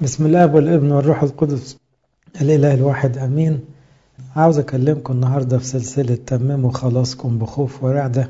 بسم الله والابن والروح القدس الإله الواحد أمين عاوز أكلمكم النهاردة في سلسلة تمموا خلاصكم بخوف ورعدة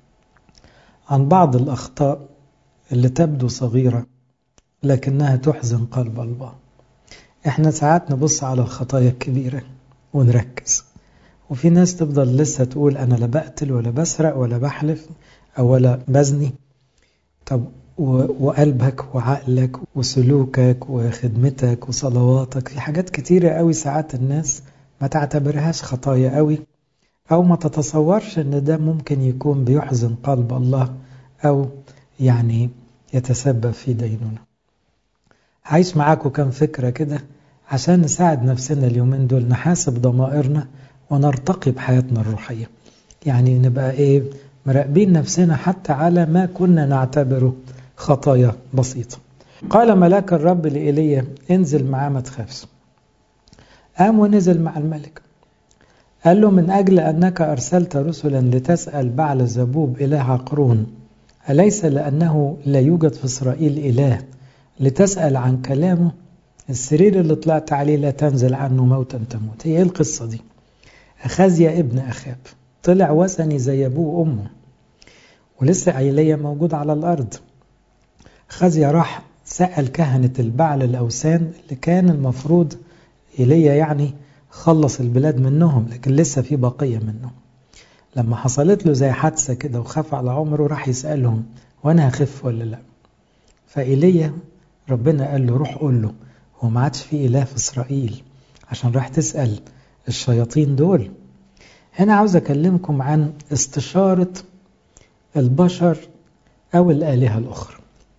عن بعض الأخطاء اللي تبدو صغيرة لكنها تحزن قلب الله احنا ساعات نبص على الخطايا الكبيرة ونركز وفي ناس تفضل لسه تقول أنا لا بقتل ولا بسرق ولا بحلف أو ولا بزني طب وقلبك وعقلك وسلوكك وخدمتك وصلواتك في حاجات كتيرة قوي ساعات الناس ما تعتبرهاش خطايا قوي أو ما تتصورش إن ده ممكن يكون بيحزن قلب الله أو يعني يتسبب في دينونة عايش معاكم كم فكرة كده عشان نساعد نفسنا اليومين دول نحاسب ضمائرنا ونرتقي بحياتنا الروحية يعني نبقى إيه مراقبين نفسنا حتى على ما كنا نعتبره خطايا بسيطة قال ملاك الرب لإيليا انزل معاه ما تخافش قام ونزل مع الملك قال له من أجل أنك أرسلت رسلا لتسأل بعل زبوب إله عقرون أليس لأنه لا يوجد في إسرائيل إله لتسأل عن كلامه السرير اللي طلعت عليه لا تنزل عنه موتا تموت هي إيه القصة دي أخازيا ابن أخاب طلع وثني زي أبوه وأمه ولسه عيلية موجود على الأرض خزيا راح سأل كهنة البعل الأوثان اللي كان المفروض إيليا يعني خلص البلاد منهم لكن لسه في بقية منهم لما حصلت له زي حادثة كده وخاف على عمره راح يسألهم وأنا هخف ولا لا فإيليا ربنا قال له روح قول له هو ما عادش في إله في إسرائيل عشان راح تسأل الشياطين دول هنا عاوز أكلمكم عن استشارة البشر أو الآلهة الأخرى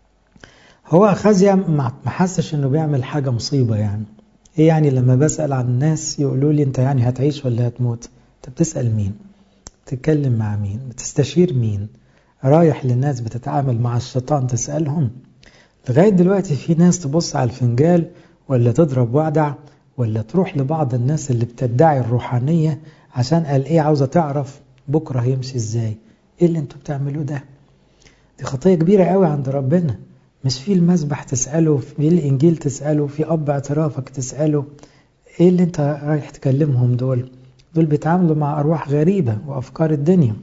هو أخازيا ما حسش إنه بيعمل حاجة مصيبة يعني إيه يعني لما بسأل عن الناس يقولوا لي أنت يعني هتعيش ولا هتموت أنت بتسأل مين بتتكلم مع مين بتستشير مين رايح للناس بتتعامل مع الشيطان تسألهم لغاية دلوقتي في ناس تبص على الفنجال ولا تضرب وعدع ولا تروح لبعض الناس اللي بتدعي الروحانية عشان قال ايه عاوزة تعرف بكرة هيمشي ازاي ايه اللي انتوا بتعملوه ده دي خطية كبيرة قوي عند ربنا مش في المسبح تسأله في الإنجيل تسأله في أب اعترافك تسأله ايه اللي انت رايح تكلمهم دول دول بيتعاملوا مع أرواح غريبة وأفكار الدنيا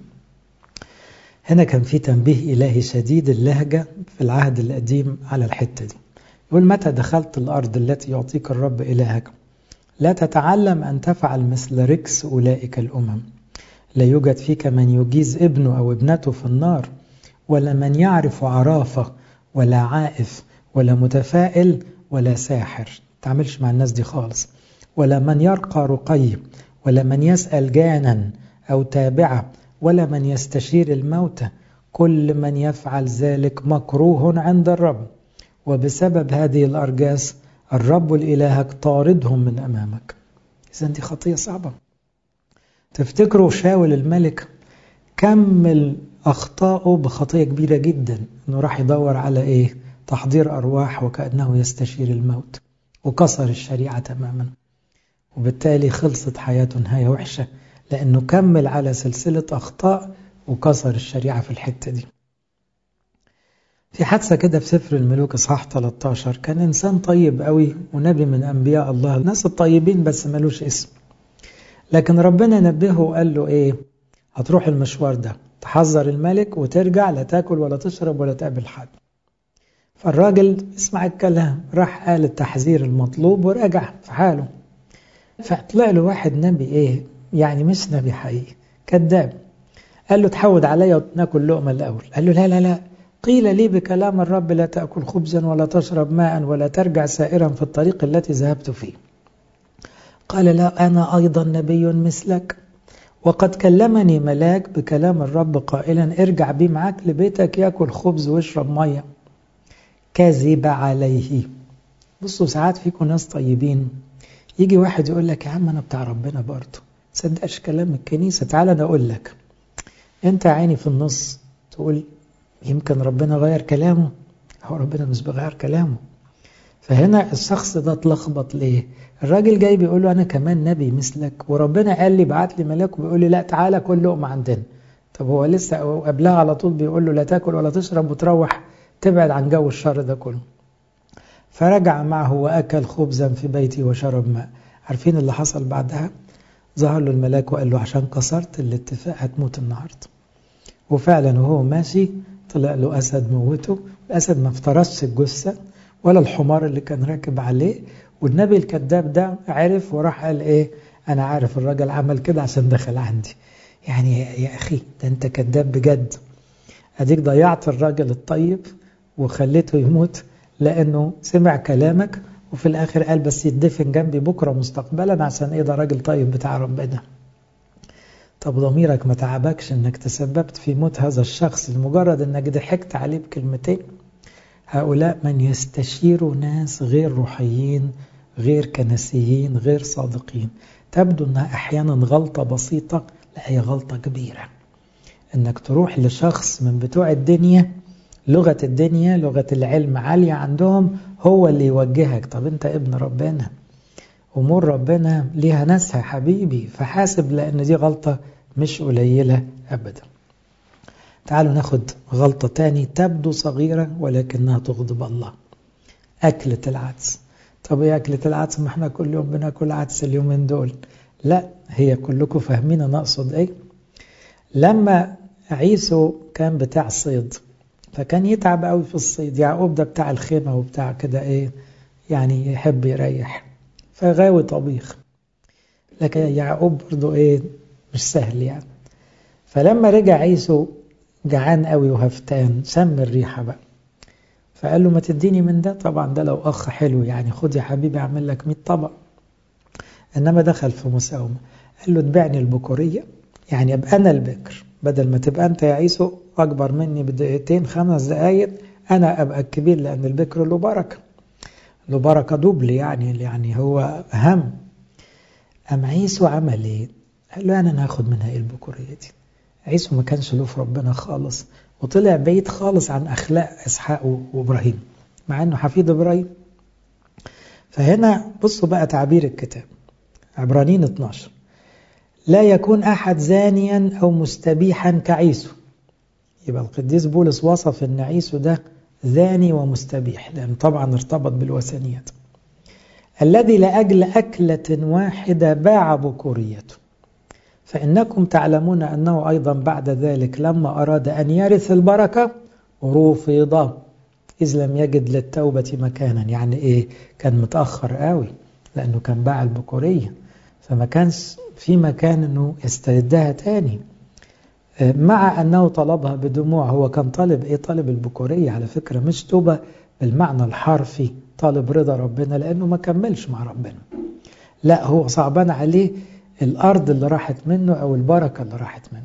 هنا كان في تنبيه إلهي شديد اللهجة في العهد القديم على الحتة دي يقول متى دخلت الأرض التي يعطيك الرب إلهك لا تتعلم أن تفعل مثل ركس أولئك الأمم لا يوجد فيك من يجيز ابنه أو ابنته في النار ولا من يعرف عرافة ولا عائف ولا متفائل ولا ساحر تعملش مع الناس دي خالص ولا من يرقى رقي ولا من يسأل جانا أو تابعة ولا من يستشير الموتى كل من يفعل ذلك مكروه عند الرب وبسبب هذه الأرجاس الرب الإلهك طاردهم من أمامك إذا دي خطية صعبة تفتكروا شاول الملك كمل أخطاؤه بخطية كبيرة جدا أنه راح يدور على إيه تحضير أرواح وكأنه يستشير الموت وكسر الشريعة تماما وبالتالي خلصت حياته نهاية وحشة لأنه كمل على سلسلة أخطاء وكسر الشريعة في الحتة دي في حادثة كده في سفر الملوك إصحاح 13 كان إنسان طيب قوي ونبي من أنبياء الله الناس الطيبين بس ملوش اسم لكن ربنا نبهه وقال له إيه هتروح المشوار ده تحذر الملك وترجع لا تاكل ولا تشرب ولا تقابل حد فالراجل اسمع الكلام راح قال التحذير المطلوب ورجع في حاله فطلع له واحد نبي ايه يعني مش نبي حقيقي كذاب قال له تحود عليا وناكل لقمة الأول قال له لا لا لا قيل لي بكلام الرب لا تأكل خبزا ولا تشرب ماء ولا ترجع سائرا في الطريق التي ذهبت فيه قال لا أنا أيضا نبي مثلك وقد كلمني ملاك بكلام الرب قائلا ارجع بي معاك لبيتك ياكل خبز ويشرب ميه كذب عليه بصوا ساعات فيكم ناس طيبين يجي واحد يقول لك يا عم انا بتاع ربنا برضه تصدقش كلام الكنيسه تعالى انا اقول لك انت عيني في النص تقول يمكن ربنا غير كلامه هو ربنا مش بيغير كلامه فهنا الشخص ده اتلخبط ليه الراجل جاي بيقول له انا كمان نبي مثلك وربنا قال لي بعت لي ملاك وبيقول لي لا تعالى كل لقمه عندنا طب هو لسه قبلها على طول بيقول له لا تاكل ولا تشرب وتروح تبعد عن جو الشر ده كله فرجع معه وأكل خبزا في بيتي وشرب ماء عارفين اللي حصل بعدها ظهر له الملاك وقال له عشان كسرت الاتفاق هتموت النهاردة وفعلا وهو ماشي طلع له أسد موته الأسد ما افترسش الجثة ولا الحمار اللي كان راكب عليه والنبي الكذاب ده عرف وراح قال ايه انا عارف الراجل عمل كده عشان دخل عندي يعني يا اخي ده انت كذاب بجد اديك ضيعت الراجل الطيب وخليته يموت لانه سمع كلامك وفي الاخر قال بس يدفن جنبي بكره مستقبلا عشان ايه ده راجل طيب بتاع ربنا طب ضميرك ما تعبكش انك تسببت في موت هذا الشخص لمجرد انك ضحكت عليه بكلمتين هؤلاء من يستشيروا ناس غير روحيين غير كنسيين غير صادقين تبدو انها احيانا غلطة بسيطة لا هي غلطة كبيرة انك تروح لشخص من بتوع الدنيا لغة الدنيا لغة العلم عالية عندهم هو اللي يوجهك طب انت ابن ربنا امور ربنا ليها ناسها حبيبي فحاسب لان دي غلطة مش قليلة ابدا تعالوا ناخد غلطة تاني تبدو صغيرة ولكنها تغضب الله أكلة العدس طب ايه أكلة العدس ما احنا كل يوم بناكل عدس اليومين دول لا هي كلكم فاهمين أنا أقصد ايه لما عيسو كان بتاع صيد فكان يتعب قوي في الصيد يعقوب ده بتاع الخيمة وبتاع كده ايه يعني يحب يريح فغاوي طبيخ لكن يعقوب برضه ايه مش سهل يعني فلما رجع عيسو جعان قوي وهفتان شم الريحة بقى فقال له ما تديني من ده طبعا ده لو أخ حلو يعني خد يا حبيبي أعمل لك 100 طبق إنما دخل في مساومة قال له تبيعني البكورية يعني أبقى أنا البكر بدل ما تبقى أنت يا عيسو أكبر مني بدقيقتين خمس دقايق أنا أبقى الكبير لأن البكر له بركة له بركة دوبل يعني يعني هو أهم أم عيسو عمل إيه؟ قال له أنا هاخد منها إيه البكورية دي؟ عيسو ما كانش له في ربنا خالص وطلع بعيد خالص عن أخلاق إسحاق وإبراهيم مع أنه حفيد إبراهيم فهنا بصوا بقى تعبير الكتاب عبرانيين 12 لا يكون أحد زانيا أو مستبيحا كعيسو يبقى القديس بولس وصف أن عيسو ده زاني ومستبيح لأن طبعا ارتبط بالوثنيات الذي لأجل أكلة واحدة باع بكوريته فإنكم تعلمون أنه أيضا بعد ذلك لما أراد أن يرث البركة رفض إذ لم يجد للتوبة مكانا يعني إيه كان متأخر قوي لأنه كان باع البكورية فما كانش في مكان أنه يستردها تاني مع أنه طلبها بدموع هو كان طالب إيه طالب البكورية على فكرة مش توبة بالمعنى الحرفي طالب رضا ربنا لأنه ما كملش مع ربنا لا هو صعبان عليه الأرض اللي راحت منه أو البركة اللي راحت منه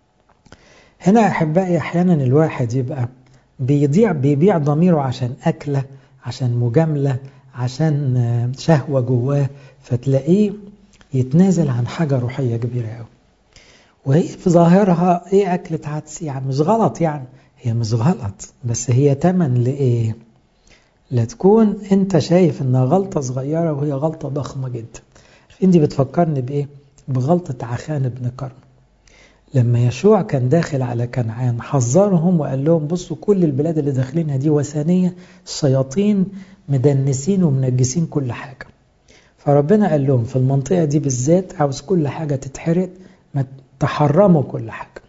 هنا أحبائي أحيانا الواحد يبقى بيضيع بيبيع ضميره عشان أكلة عشان مجاملة عشان شهوة جواه فتلاقيه يتنازل عن حاجة روحية كبيرة قوي وهي في ظاهرها ايه أكلة عدس يعني مش غلط يعني هي مش غلط بس هي تمن لإيه لا تكون انت شايف انها غلطة صغيرة وهي غلطة ضخمة جدا عارفين دي بتفكرني بإيه بغلطة عخان بن قرن لما يشوع كان داخل على كنعان حذرهم وقال لهم بصوا كل البلاد اللي داخلينها دي وثنية الشياطين مدنسين ومنجسين كل حاجة فربنا قال لهم في المنطقة دي بالذات عاوز كل حاجة تتحرق ما تحرموا كل حاجة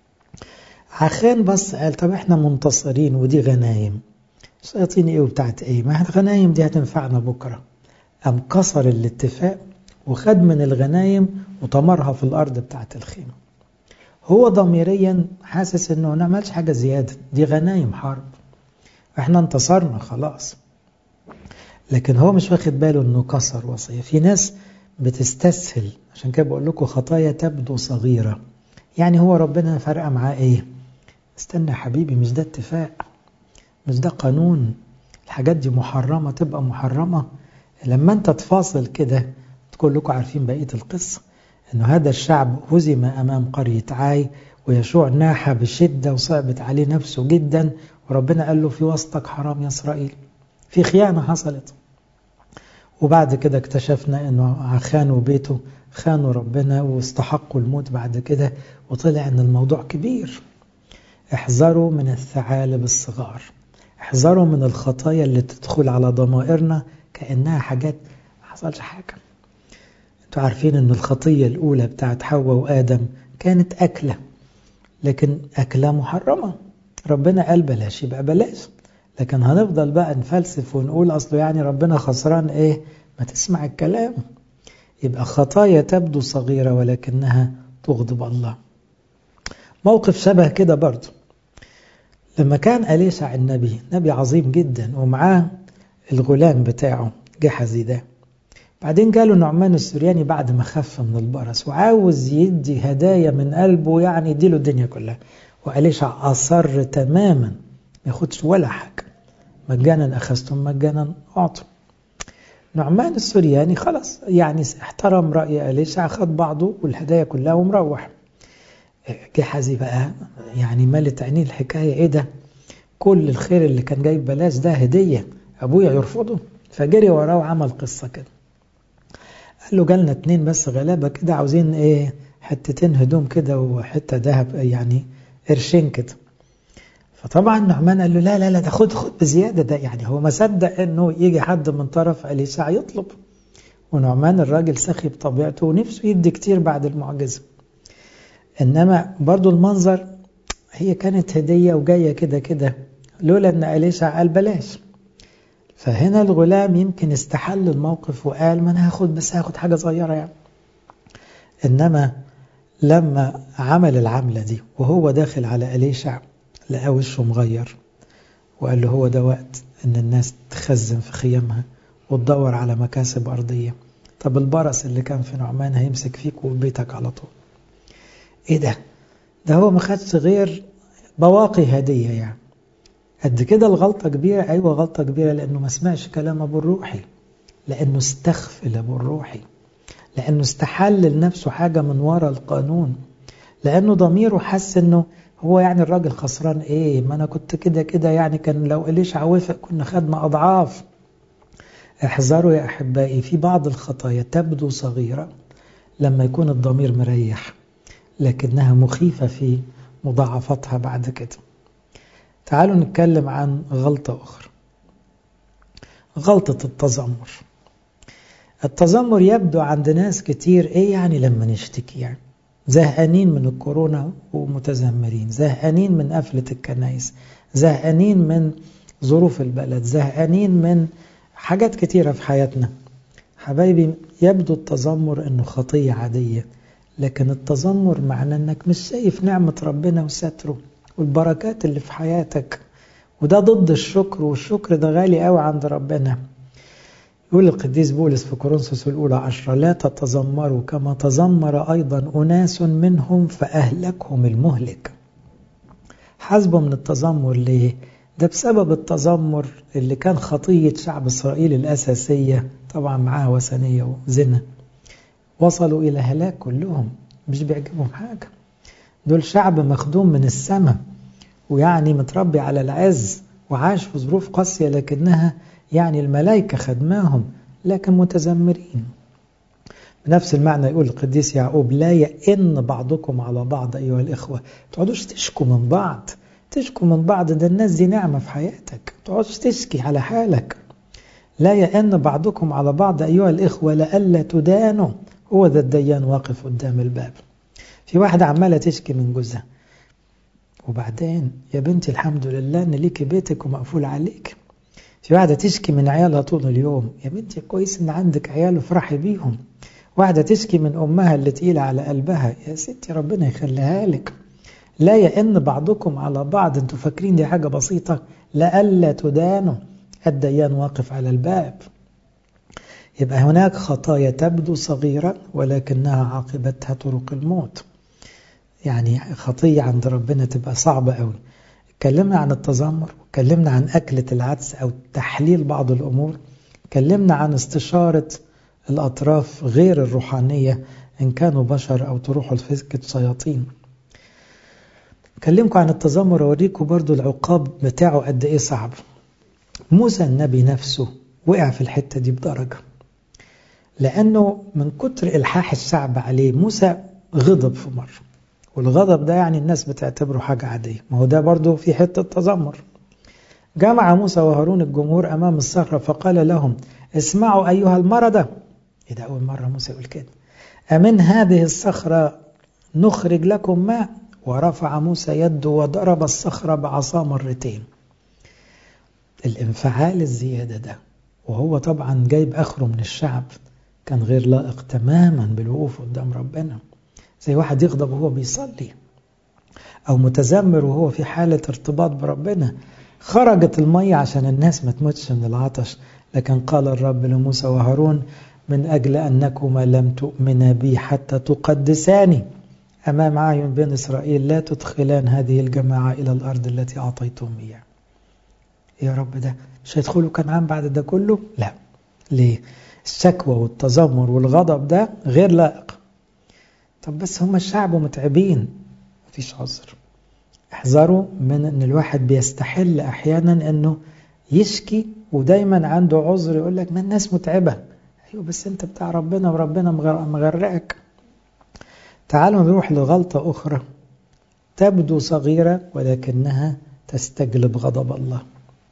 عخان بس قال طب احنا منتصرين ودي غنايم شياطين ايه وبتاعت ايه ما الغنايم دي هتنفعنا بكرة قام كسر الاتفاق وخد من الغنايم وطمرها في الأرض بتاعت الخيمة هو ضميريا حاسس انه ما عملش حاجة زيادة دي غنايم حرب احنا انتصرنا خلاص لكن هو مش واخد باله انه كسر وصية في ناس بتستسهل عشان كده بقول لكم خطايا تبدو صغيرة يعني هو ربنا فرقة معاه ايه استنى حبيبي مش ده اتفاق مش ده قانون الحاجات دي محرمة تبقى محرمة لما انت تفاصل كده كلكم عارفين بقية القصة انه هذا الشعب هزم امام قرية عاي ويشوع ناح بشدة وصعبت عليه نفسه جدا وربنا قال له في وسطك حرام يا اسرائيل في خيانة حصلت وبعد كده اكتشفنا انه خانوا بيته خانوا ربنا واستحقوا الموت بعد كده وطلع ان الموضوع كبير احذروا من الثعالب الصغار احذروا من الخطايا اللي تدخل على ضمائرنا كأنها حاجات ما حصلش حاجة انتوا عارفين ان الخطية الأولى بتاعت حواء وآدم كانت أكلة لكن أكلة محرمة ربنا قال بلاش يبقى بلاش لكن هنفضل بقى نفلسف ونقول أصله يعني ربنا خسران إيه ما تسمع الكلام يبقى خطايا تبدو صغيرة ولكنها تغضب الله موقف شبه كده برضه لما كان أليشع النبي نبي عظيم جدا ومعاه الغلام بتاعه جحزي ده بعدين جاله نعمان السورياني بعد ما خف من البرص وعاوز يدي هدايا من قلبه يعني يديله الدنيا كلها وأليشع أصر تماما ما ياخدش ولا حاجة مجانا أخذتم مجانا أعطوا نعمان السورياني خلاص يعني احترم رأي أليشع خد بعضه والهدايا كلها ومروح جحزي بقى يعني مالت عينيه الحكاية ايه ده كل الخير اللي كان جاي ببلاش ده هدية أبويا يرفضه فجري وراه وعمل قصة كده قال له جالنا اتنين بس غلابة كده عاوزين ايه حتتين هدوم كده وحتة ذهب يعني قرشين كده فطبعا نعمان قال له لا لا لا ده خد خد بزيادة ده يعني هو ما صدق انه يجي حد من طرف أليسع يطلب ونعمان الراجل سخي بطبيعته ونفسه يدي كتير بعد المعجزة إنما برضو المنظر هي كانت هدية وجاية كده كده لولا أن أليسع قال بلاش فهنا الغلام يمكن استحل الموقف وقال ما أنا هاخد بس هاخد حاجة صغيرة يعني إنما لما عمل العملة دي وهو داخل على أليشع لقى وشه مغير وقال له هو ده وقت ان الناس تخزن في خيامها وتدور على مكاسب أرضية طب البرص اللي كان في نعمان هيمسك فيك وفي بيتك على طول ايه ده ده هو ما خدش غير بواقي هدية يعني قد كده الغلطة كبيرة أيوة غلطة كبيرة لأنه ما سمعش كلام أبو الروحي لأنه استغفل أبو الروحي لأنه استحل لنفسه حاجة من وراء القانون لأنه ضميره حس أنه هو يعني الراجل خسران ايه ما انا كنت كده كده يعني كان لو إليشع وافق كنا خدنا اضعاف احذروا يا احبائي في بعض الخطايا تبدو صغيرة لما يكون الضمير مريح لكنها مخيفة في مضاعفتها بعد كده تعالوا نتكلم عن غلطة أخرى غلطة التذمر التذمر يبدو عند ناس كتير ايه يعني لما نشتكي يعني زهقانين من الكورونا ومتذمرين زهقانين من قفلة الكنائس زهقانين من ظروف البلد زهقانين من حاجات كتيرة في حياتنا حبايبي يبدو التذمر انه خطية عادية لكن التذمر معناه انك مش شايف نعمة ربنا وستره والبركات اللي في حياتك وده ضد الشكر والشكر ده غالي قوي عند ربنا يقول القديس بولس في كورنثوس الأولى عشرة لا تتذمروا كما تذمر أيضا أناس منهم فأهلكهم المهلك حسبوا من التذمر ليه؟ ده بسبب التذمر اللي كان خطية شعب إسرائيل الأساسية طبعا معاها وثنية وزنا وصلوا إلى هلاك كلهم مش بيعجبهم حاجة دول شعب مخدوم من السماء ويعني متربي على العز وعاش في ظروف قاسية لكنها يعني الملائكة خدماهم لكن متذمرين بنفس المعنى يقول القديس يعقوب لا يئن بعضكم على بعض أيها الإخوة تقعدوش تشكوا من بعض تشكوا من بعض ده الناس دي نعمة في حياتك تقعدوش تشكي على حالك لا يئن بعضكم على بعض أيها الإخوة لألا تدانوا هو ذا الديان واقف قدام الباب في واحدة عمالة تشكي من جوزها وبعدين يا بنتي الحمد لله ان ليكي بيتك ومقفول عليك في واحدة تشكي من عيالها طول اليوم يا بنتي كويس ان عندك عيال وفرحي بيهم واحدة تشكي من أمها اللي تقيلة على قلبها يا ستي ربنا يخليها لك لا يئن بعضكم على بعض انتوا فاكرين دي حاجة بسيطة لألا تدانوا الديان واقف على الباب يبقى هناك خطايا تبدو صغيرة ولكنها عاقبتها طرق الموت يعني خطية عند ربنا تبقى صعبة قوي اتكلمنا عن التذمر اتكلمنا عن أكلة العدس أو تحليل بعض الأمور اتكلمنا عن استشارة الأطراف غير الروحانية إن كانوا بشر أو تروحوا لفسكة شياطين أكلمكم عن التذمر وأوريكم برضو العقاب بتاعه قد إيه صعب موسى النبي نفسه وقع في الحتة دي بدرجة لأنه من كتر إلحاح الشعب عليه موسى غضب في مرة والغضب ده يعني الناس بتعتبره حاجة عادية ما هو ده برضو في حتة تذمر جمع موسى وهارون الجمهور أمام الصخرة فقال لهم اسمعوا أيها المردة إيه ده أول مرة موسى يقول كده أمن هذه الصخرة نخرج لكم ماء ورفع موسى يده وضرب الصخرة بعصا مرتين الانفعال الزيادة ده وهو طبعا جايب آخره من الشعب كان غير لائق تماما بالوقوف قدام ربنا زي واحد يغضب وهو بيصلي أو متذمر وهو في حالة ارتباط بربنا خرجت المية عشان الناس ما تموتش من العطش لكن قال الرب لموسى وهارون من أجل أنكما لم تؤمنا بي حتى تقدساني أمام أعين بين إسرائيل لا تدخلان هذه الجماعة إلى الأرض التي أعطيتهم إياها يا رب ده مش هيدخلوا كنعان بعد ده كله لا ليه الشكوى والتذمر والغضب ده غير لائق طب بس هم الشعب متعبين مفيش عذر احذروا من ان الواحد بيستحل احيانا انه يشكي ودايما عنده عذر يقول لك ما الناس متعبه ايوه بس انت بتاع ربنا وربنا مغرقك تعالوا نروح لغلطه اخرى تبدو صغيره ولكنها تستجلب غضب الله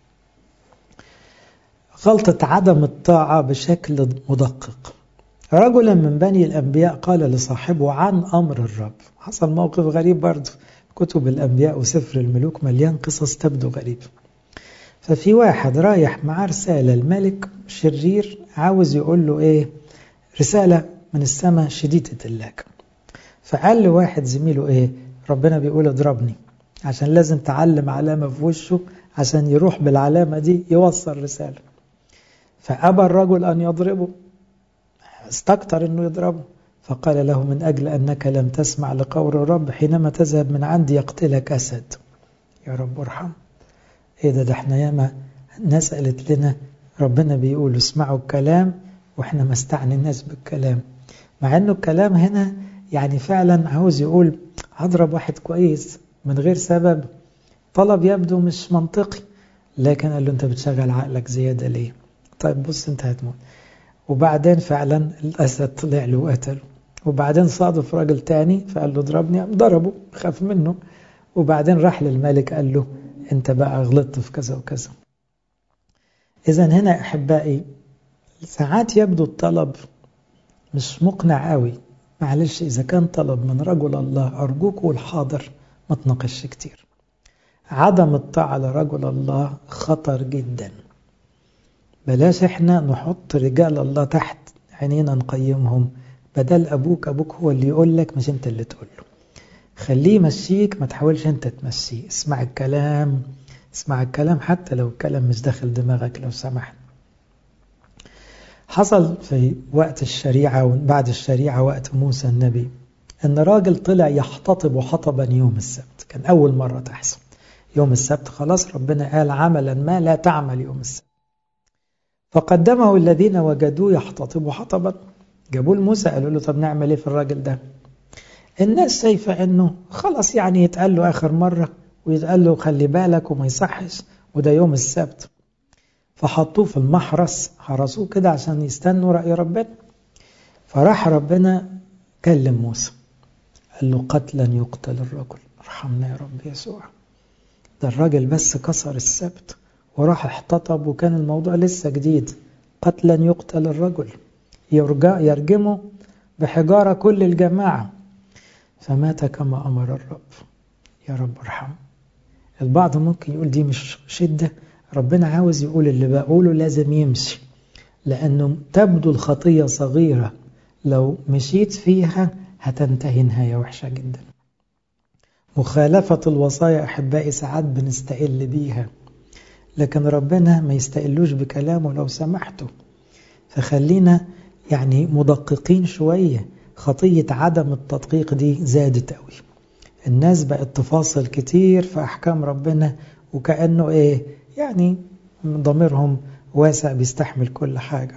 غلطة عدم الطاعة بشكل مدقق رجلا من بني الأنبياء قال لصاحبه عن أمر الرب حصل موقف غريب برضه كتب الأنبياء وسفر الملوك مليان قصص تبدو غريب ففي واحد رايح معاه رسالة الملك شرير عاوز يقول له إيه رسالة من السماء شديدة اللاك فقال له واحد زميله إيه ربنا بيقول اضربني عشان لازم تعلم علامة في وشه عشان يروح بالعلامة دي يوصل رسالة فأبى الرجل أن يضربه استكتر أنه يضربه فقال له من أجل أنك لم تسمع لقول الرب حينما تذهب من عندي يقتلك أسد يا رب ارحم إيه ده ده احنا ياما ناس قالت لنا ربنا بيقول اسمعوا الكلام واحنا ما استعنيناش بالكلام مع انه الكلام هنا يعني فعلا عاوز يقول هضرب واحد كويس من غير سبب طلب يبدو مش منطقي لكن قال له انت بتشغل عقلك زيادة ليه طيب بص انت هتموت وبعدين فعلا الأسد طلع له وقتله وبعدين صادف راجل تاني فقال له ضربني ضربه خاف منه وبعدين راح للملك قال له انت بقى غلطت في كذا وكذا اذا هنا احبائي ساعات يبدو الطلب مش مقنع قوي معلش اذا كان طلب من رجل الله ارجوك والحاضر ما تناقش كتير عدم الطاعة لرجل الله خطر جدا بلاش احنا نحط رجال الله تحت عينينا نقيمهم بدل ابوك ابوك هو اللي يقول لك مش انت اللي تقول له خليه يمشيك ما تحاولش انت تمشيه اسمع الكلام اسمع الكلام حتى لو الكلام مش داخل دماغك لو سمحت حصل في وقت الشريعة وبعد الشريعة وقت موسى النبي ان راجل طلع يحتطب حطبا يوم السبت كان اول مرة تحصل يوم السبت خلاص ربنا قال عملا ما لا تعمل يوم السبت فقدمه الذين وجدوه يحتطب حطبا جابوه لموسى قالوا له طب نعمل ايه في الراجل ده الناس شايفة انه خلاص يعني يتقال له اخر مرة ويتقال له خلي بالك وما يصحش وده يوم السبت فحطوه في المحرس حرسوه كده عشان يستنوا رأي ربنا فراح ربنا كلم موسى قال له قتلا يقتل الرجل ارحمنا يا رب يسوع ده الراجل بس كسر السبت وراح احتطب وكان الموضوع لسه جديد قتلا يقتل الرجل يرجع يرجمه بحجارة كل الجماعة فمات كما أمر الرب يا رب ارحم البعض ممكن يقول دي مش شدة ربنا عاوز يقول اللي بقوله لازم يمشي لأنه تبدو الخطية صغيرة لو مشيت فيها هتنتهي نهاية وحشة جدا مخالفة الوصايا أحبائي ساعات بنستقل بيها لكن ربنا ما يستقلوش بكلامه لو سمحته فخلينا يعني مدققين شوية خطية عدم التدقيق دي زادت قوي الناس بقت تفاصل كتير في أحكام ربنا وكأنه إيه يعني ضميرهم واسع بيستحمل كل حاجة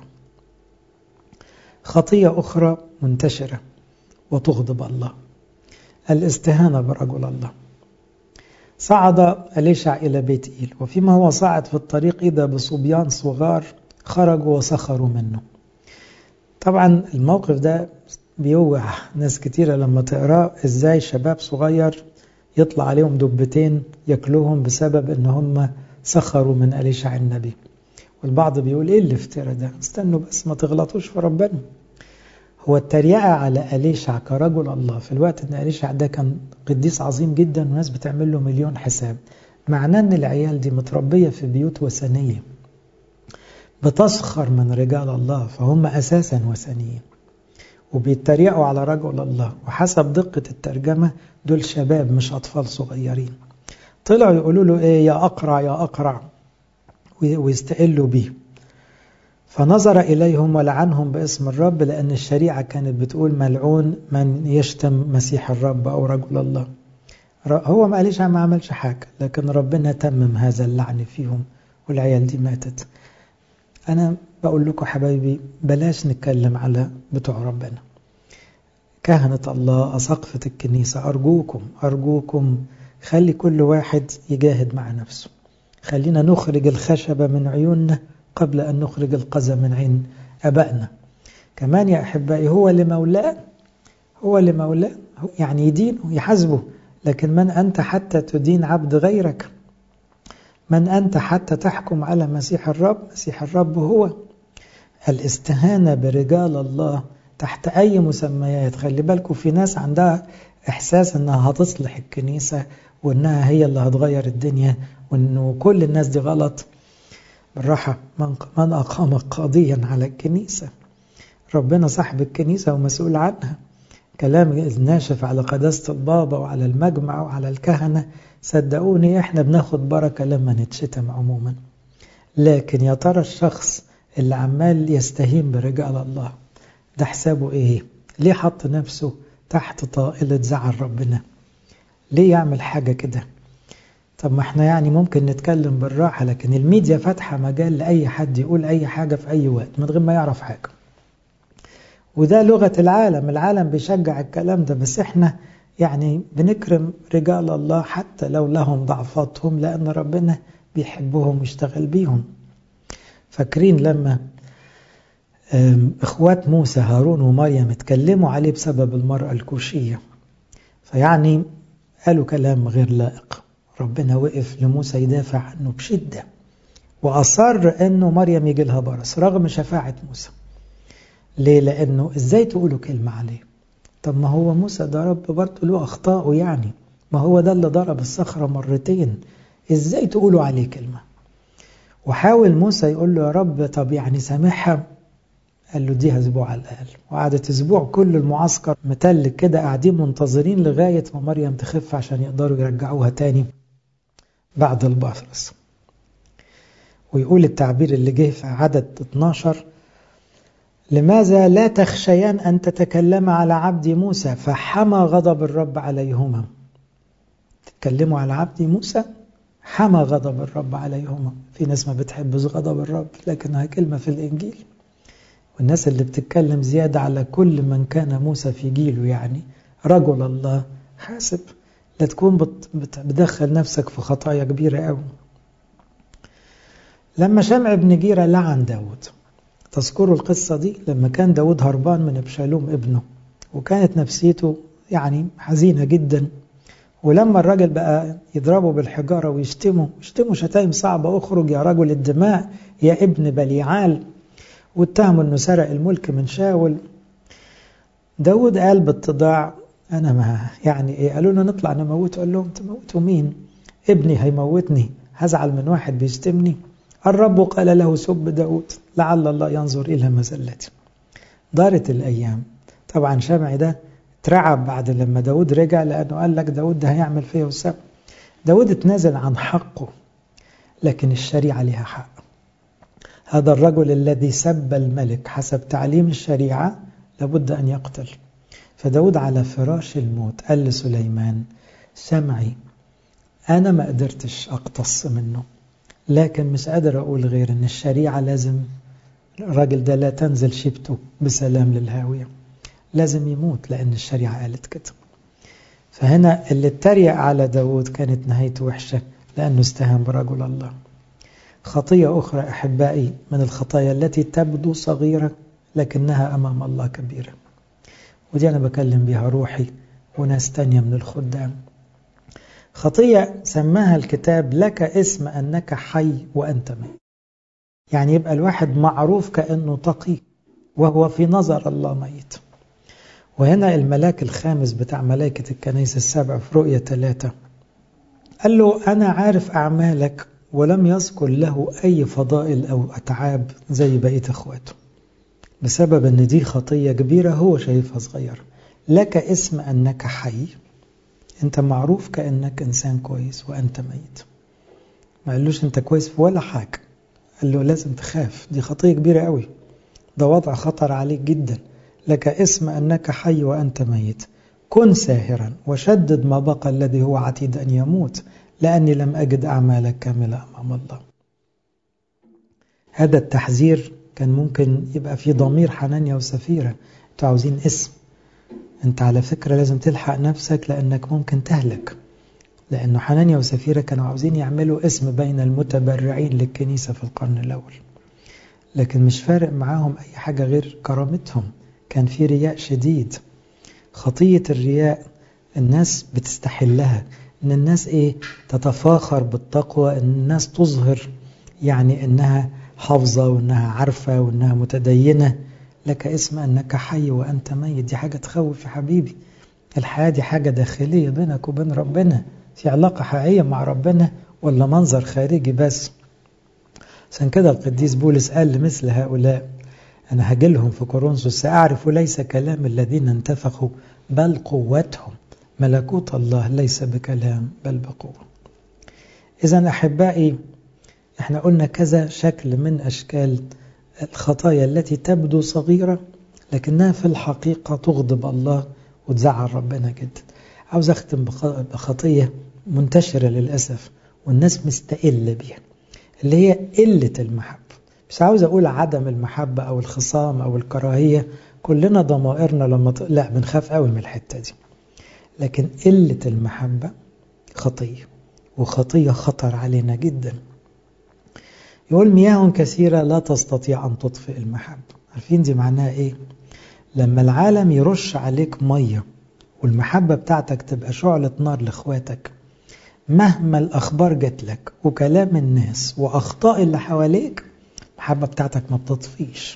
خطية أخرى منتشرة وتغضب الله الاستهانة برجل الله صعد أليشع إلى بيت إيل وفيما هو صعد في الطريق إذا بصبيان صغار خرجوا وسخروا منه طبعا الموقف ده بيوجع ناس كتيرة لما تقراه ازاي شباب صغير يطلع عليهم دبتين ياكلوهم بسبب ان هم سخروا من أليشع النبي والبعض بيقول إيه اللي افترى ده استنوا بس ما تغلطوش في ربنا هو التريقة على أليشع كرجل الله في الوقت أن أليشع ده كان قديس عظيم جدا وناس بتعمل له مليون حساب معناه أن العيال دي متربية في بيوت وثنية بتسخر من رجال الله فهم أساسا وثنيين وبيتريقوا على رجل الله وحسب دقة الترجمة دول شباب مش أطفال صغيرين طلعوا يقولوا له إيه يا أقرع يا أقرع ويستقلوا بيه فنظر إليهم ولعنهم باسم الرب لأن الشريعة كانت بتقول ملعون من يشتم مسيح الرب أو رجل الله هو ما قاليش ما عملش حاجة لكن ربنا تمم هذا اللعن فيهم والعيال دي ماتت أنا بقول لكم حبايبي بلاش نتكلم على بتوع ربنا كهنة الله أسقفة الكنيسة أرجوكم أرجوكم خلي كل واحد يجاهد مع نفسه خلينا نخرج الخشبة من عيوننا قبل أن نخرج القذى من عين أبائنا كمان يا أحبائي هو لمولاه هو لمولاه يعني يدينه يحاسبه لكن من أنت حتى تدين عبد غيرك من أنت حتى تحكم على مسيح الرب مسيح الرب هو الاستهانة برجال الله تحت أي مسميات خلي بالكم في ناس عندها إحساس أنها هتصلح الكنيسة وأنها هي اللي هتغير الدنيا وأنه كل الناس دي غلط بالراحة من, من أقام قاضيا على الكنيسة ربنا صاحب الكنيسة ومسؤول عنها كلام الناشف على قداسة البابا وعلى المجمع وعلى الكهنة صدقوني احنا بناخد بركة لما نتشتم عموما لكن يا ترى الشخص اللي عمال يستهين برجال الله ده حسابه ايه ليه حط نفسه تحت طائلة زعل ربنا ليه يعمل حاجة كده طب ما احنا يعني ممكن نتكلم بالراحة لكن الميديا فاتحة مجال لأي حد يقول أي حاجة في أي وقت من غير ما يعرف حاجة وده لغة العالم العالم بيشجع الكلام ده بس احنا يعني بنكرم رجال الله حتى لو لهم ضعفاتهم لأن ربنا بيحبهم ويشتغل بيهم فاكرين لما اخوات موسى هارون ومريم اتكلموا عليه بسبب المرأة الكوشية فيعني قالوا كلام غير لائق ربنا وقف لموسى يدافع عنه بشدة وأصر أنه مريم يجي لها برص رغم شفاعة موسى ليه؟ لأنه إزاي تقولوا كلمة عليه طب ما هو موسى ده رب برضه له أخطاءه يعني ما هو ده اللي ضرب الصخرة مرتين إزاي تقولوا عليه كلمة وحاول موسى يقول له يا رب طب يعني سامحها قال له ديها أسبوع على الأقل وقعدت أسبوع كل المعسكر متلج كده قاعدين منتظرين لغاية ما مريم تخف عشان يقدروا يرجعوها تاني بعد البطرس ويقول التعبير اللي جه في عدد 12 لماذا لا تخشيان أن تتكلم على عبد موسى فحمى غضب الرب عليهما تتكلموا على عبد موسى حمى غضب الرب عليهما في ناس ما بتحبش غضب الرب لكنها كلمة في الإنجيل والناس اللي بتتكلم زيادة على كل من كان موسى في جيله يعني رجل الله حاسب لا تكون بتدخل نفسك في خطايا كبيرة قوي لما شمع بن جيرة لعن داود تذكروا القصة دي لما كان داود هربان من ابشالوم ابنه وكانت نفسيته يعني حزينة جدا ولما الراجل بقى يضربه بالحجارة ويشتمه يشتمه شتايم صعبة اخرج يا رجل الدماء يا ابن بليعال واتهموا انه سرق الملك من شاول داود قال باتضاع انا ما يعني ايه قالوا له نطلع نموته قال لهم تموتوا مين ابني هيموتني هزعل من واحد بيشتمني الرب قال له سب داود لعل الله ينظر إلى مزلتي دارت الأيام طبعا شمعي ده اترعب بعد لما داود رجع لأنه قال لك داود ده هيعمل فيه وسب داود اتنازل عن حقه لكن الشريعة لها حق هذا الرجل الذي سب الملك حسب تعليم الشريعة لابد أن يقتل فداود على فراش الموت قال لسليمان سمعي أنا ما قدرتش أقتص منه لكن مش قادر أقول غير أن الشريعة لازم الراجل ده لا تنزل شبته بسلام للهاوية لازم يموت لأن الشريعة قالت كده فهنا اللي اتريق على داود كانت نهايته وحشة لأنه استهان برجل الله خطية أخرى أحبائي من الخطايا التي تبدو صغيرة لكنها أمام الله كبيرة ودي أنا بكلم بها روحي وناس تانية من الخدام خطية سماها الكتاب لك اسم أنك حي وأنت ميت يعني يبقى الواحد معروف كأنه تقي وهو في نظر الله ميت وهنا الملاك الخامس بتاع ملائكة الكنيسة السبع في رؤية ثلاثة قال له أنا عارف أعمالك ولم يذكر له أي فضائل أو أتعاب زي بقية أخواته بسبب أن دي خطية كبيرة هو شايفها صغيرة لك اسم أنك حي أنت معروف كأنك إنسان كويس وأنت ميت ما قالوش أنت كويس في ولا حاجة قال له لازم تخاف دي خطية كبيرة قوي ده وضع خطر عليك جدا لك اسم أنك حي وأنت ميت كن ساهرا وشدد ما بقى الذي هو عتيد أن يموت لأني لم أجد أعمالك كاملة أمام الله هذا التحذير كان ممكن يبقى في ضمير حنانيا وسفيرة انتوا عاوزين اسم انت على فكرة لازم تلحق نفسك لأنك ممكن تهلك لأنه حنانيا وسفيرة كانوا عاوزين يعملوا اسم بين المتبرعين للكنيسة في القرن الأول لكن مش فارق معاهم أي حاجة غير كرامتهم كان في رياء شديد خطية الرياء الناس بتستحلها ان الناس ايه تتفاخر بالتقوى ان الناس تظهر يعني انها حافظة وانها عارفة وانها متدينة لك اسم انك حي وانت ميت دي حاجة تخوف يا حبيبي الحياة دي حاجة داخلية بينك وبين ربنا في علاقة حقيقية مع ربنا ولا منظر خارجي بس عشان كده القديس بولس قال لمثل هؤلاء أنا هجلهم في كورنثوس سأعرف ليس كلام الذين انتفخوا بل قوتهم ملكوت الله ليس بكلام بل بقوة إذا أحبائي احنا قلنا كذا شكل من أشكال الخطايا التي تبدو صغيرة لكنها في الحقيقة تغضب الله وتزعل ربنا جدا عاوز أختم بخطية منتشرة للأسف والناس مستقلة بيها اللي هي قلة المحبة مش عاوز أقول عدم المحبة أو الخصام أو الكراهية كلنا ضمائرنا لما ت... لا بنخاف قوي من الحتة دي لكن قلة المحبة خطية وخطية خطر علينا جدا يقول مياه كثيرة لا تستطيع أن تطفئ المحبة عارفين دي معناها إيه لما العالم يرش عليك مية والمحبة بتاعتك تبقى شعلة نار لإخواتك مهما الأخبار جات لك وكلام الناس وأخطاء اللي حواليك المحبة بتاعتك ما بتطفيش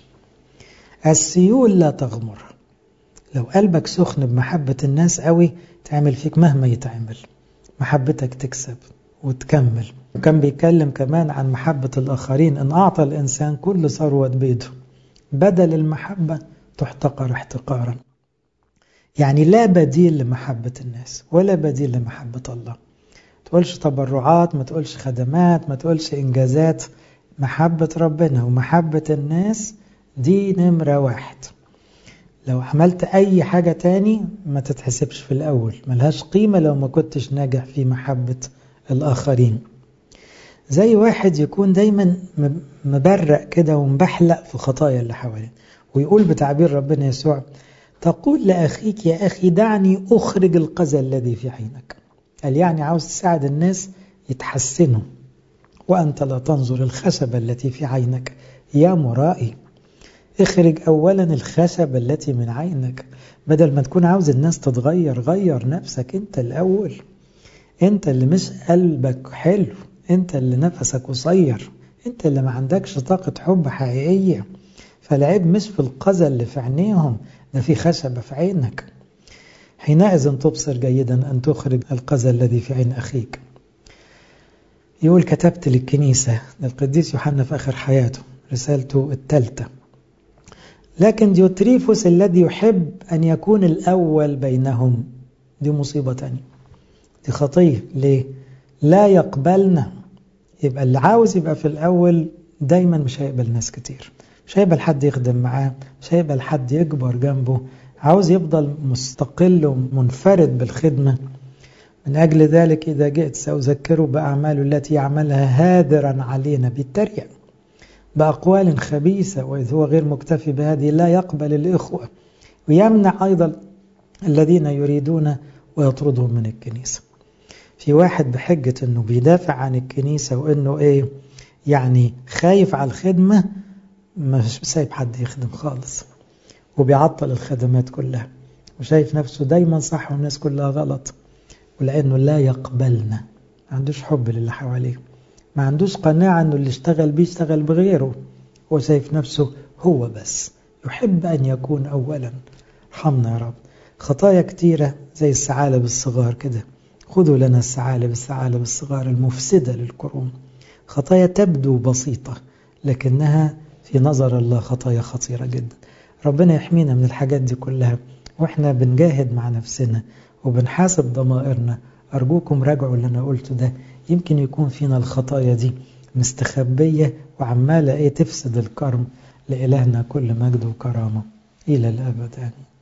السيول لا تغمر لو قلبك سخن بمحبة الناس قوي تعمل فيك مهما يتعمل محبتك تكسب وتكمل وكان بيتكلم كمان عن محبة الآخرين إن أعطى الإنسان كل ثروة بيده بدل المحبة تحتقر احتقارا يعني لا بديل لمحبة الناس ولا بديل لمحبة الله تقولش تبرعات ما تقولش خدمات ما تقولش إنجازات محبة ربنا ومحبة الناس دي نمرة واحد لو عملت أي حاجة تاني ما تتحسبش في الأول ملهاش قيمة لو ما كنتش ناجح في محبة الآخرين زي واحد يكون دايما مبرق كده ومبحلق في خطايا اللي حواليه ويقول بتعبير ربنا يسوع تقول لأخيك يا أخي دعني أخرج القذى الذي في عينك قال يعني عاوز تساعد الناس يتحسنوا وأنت لا تنظر الخشبة التي في عينك يا مرائي اخرج أولا الخشبة التي من عينك بدل ما تكون عاوز الناس تتغير غير نفسك أنت الأول أنت اللي مش قلبك حلو أنت اللي نفسك قصير أنت اللي ما عندكش طاقة حب حقيقية فالعيب مش في القذى اللي في عينيهم ده في خشبة في عينك حينئذ تبصر جيدا أن تخرج القذى الذي في عين أخيك يقول كتبت للكنيسة للقديس يوحنا في آخر حياته رسالته الثالثة لكن ديوتريفوس الذي يحب أن يكون الأول بينهم دي مصيبة تانية دي خطية ليه؟ لا يقبلنا يبقى اللي عاوز يبقى في الأول دايما مش هيقبل ناس كتير مش هيقبل حد يخدم معاه مش هيقبل حد يكبر جنبه عاوز يفضل مستقل ومنفرد بالخدمة من أجل ذلك إذا جئت سأذكره بأعماله التي يعملها هادرا علينا بالتريق بأقوال خبيثة وإذ هو غير مكتفي بهذه لا يقبل الإخوة ويمنع أيضا الذين يريدون ويطردهم من الكنيسة في واحد بحجة أنه بيدافع عن الكنيسة وأنه إيه يعني خايف على الخدمة مش سايب حد يخدم خالص وبيعطل الخدمات كلها وشايف نفسه دايما صح والناس كلها غلط ولأنه لا يقبلنا ما عندوش حب للي حواليه ما عندوش قناعة أنه اللي اشتغل بيه اشتغل بغيره هو شايف نفسه هو بس يحب أن يكون أولا ارحمنا يا رب خطايا كتيرة زي الثعالب الصغار كده خذوا لنا الثعالب الثعالب الصغار المفسدة للقرون خطايا تبدو بسيطة لكنها في نظر الله خطايا خطيرة جدا ربنا يحمينا من الحاجات دي كلها واحنا بنجاهد مع نفسنا وبنحاسب ضمائرنا أرجوكم راجعوا اللي أنا قلته ده يمكن يكون فينا الخطايا دي مستخبية وعمالة إيه تفسد الكرم لإلهنا كل مجد وكرامة إلى الأبد آمين